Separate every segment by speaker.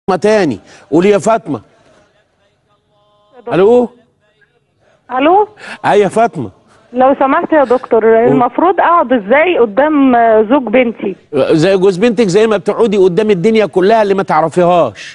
Speaker 1: فاطمه تاني قولي يا فاطمه الو
Speaker 2: الو
Speaker 1: اي يا فاطمه
Speaker 2: لو سمحت يا دكتور المفروض اقعد ازاي قدام زوج بنتي
Speaker 1: زي جوز بنتك زي ما بتقعدي قدام الدنيا كلها اللي ما تعرفيهاش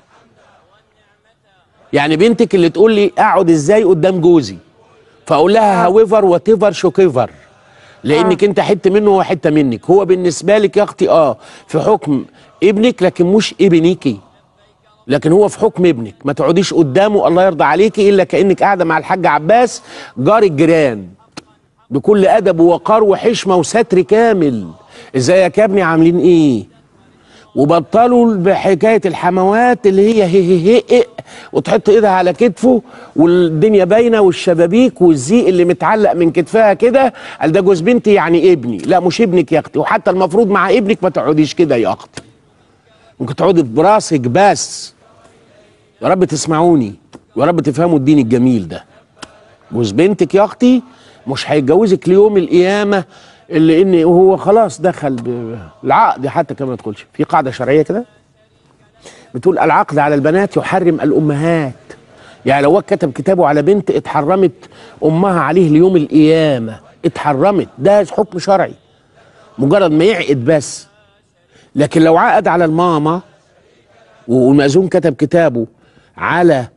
Speaker 1: يعني بنتك اللي تقول لي اقعد ازاي قدام جوزي فاقول لها هاويفر وات ايفر شوك ايفر لانك انت حته منه وهو حته منك هو بالنسبه لك يا اختي اه في حكم ابنك لكن مش ابنيكي لكن هو في حكم ابنك ما تقعديش قدامه الله يرضى عليكي الا كانك قاعده مع الحاج عباس جار الجيران بكل ادب ووقار وحشمه وستر كامل ازيك يا ابني عاملين ايه وبطلوا بحكايه الحموات اللي هي هي هي هي إيه وتحط ايدها على كتفه والدنيا باينه والشبابيك والزيق اللي متعلق من كتفها كده قال ده جوز بنتي يعني ابني لا مش ابنك يا اختي وحتى المفروض مع ابنك ما تقعديش كده يا اختي ممكن تقعدي براسك بس يا رب تسمعوني ويا رب تفهموا الدين الجميل ده جوز بنتك يا اختي مش هيتجوزك ليوم القيامه اللي ان هو خلاص دخل ب- العقد حتى كما ما يدخلش في قاعده شرعيه كده بتقول العقد على البنات يحرم الامهات يعني لو هو كتب كتابه على بنت اتحرمت امها عليه ليوم القيامه اتحرمت ده حكم شرعي مجرد ما يعقد بس لكن لو عقد على الماما والمأذون كتب كتابه على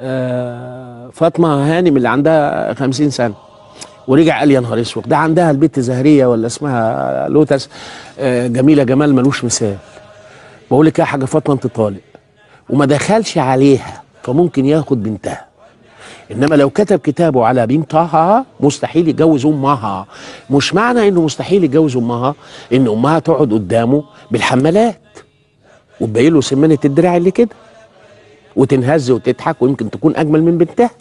Speaker 1: آه، فاطمه هانم اللي عندها خمسين سنه ورجع قال يا نهار اسود ده عندها البت زهريه ولا اسمها لوتس آه، جميله جمال ملوش مثال بقول لك يا حاجه فاطمه انت طالق وما دخلش عليها فممكن ياخد بنتها انما لو كتب كتابه على بنتها مستحيل يتجوز امها مش معنى انه مستحيل يتجوز امها ان امها تقعد قدامه بالحمالات وتبين له سمنه الدراع اللي كده وتنهز وتضحك ويمكن تكون اجمل من بنتها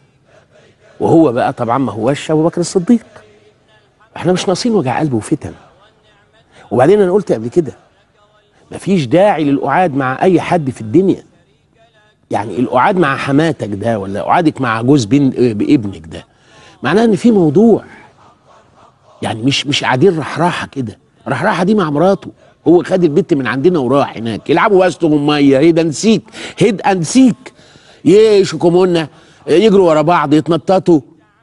Speaker 1: وهو بقى طبعا ما هوش ابو بكر الصديق احنا مش ناقصين وجع قلب وفتن وبعدين انا قلت قبل كده مفيش داعي للقعاد مع اي حد في الدنيا يعني القعاد مع حماتك ده ولا قعادك مع جوز بن بابنك ده معناه ان في موضوع يعني مش مش قاعدين رحراحه كده رحراحه دي مع مراته هو خد البت من عندنا وراح هناك يلعبوا وسطهم ميه هيد انسيك هيد انسيك يشكمونا يجروا ورا بعض يتنططوا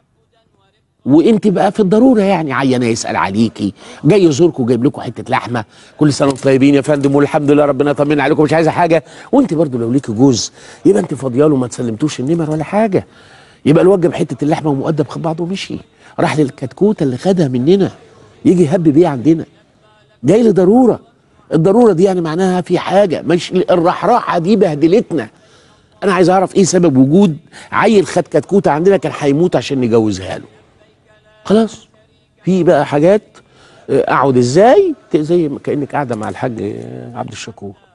Speaker 1: وانت بقى في الضروره يعني عيانه يسال عليكي جاي يزوركم جايب لكم حته لحمه كل سنه وانتم طيبين يا فندم والحمد لله ربنا يطمن عليكم مش عايزه حاجه وانت برضو لو ليكي جوز يبقى انت فاضيه له ما تسلمتوش النمر ولا حاجه يبقى الواد جاب حته اللحمه ومؤدب خد بعضه ومشي راح للكتكوته اللي خدها مننا يجي يهب بيه عندنا جاي لضروره الضروره دي يعني معناها في حاجه مش الرحراحه دي بهدلتنا انا عايز اعرف ايه سبب وجود عيل خد كتكوته عندنا كان هيموت عشان نجوزها له خلاص في بقى حاجات آه، اقعد ازاي زي ما كانك قاعده مع الحاج آه، عبد الشكور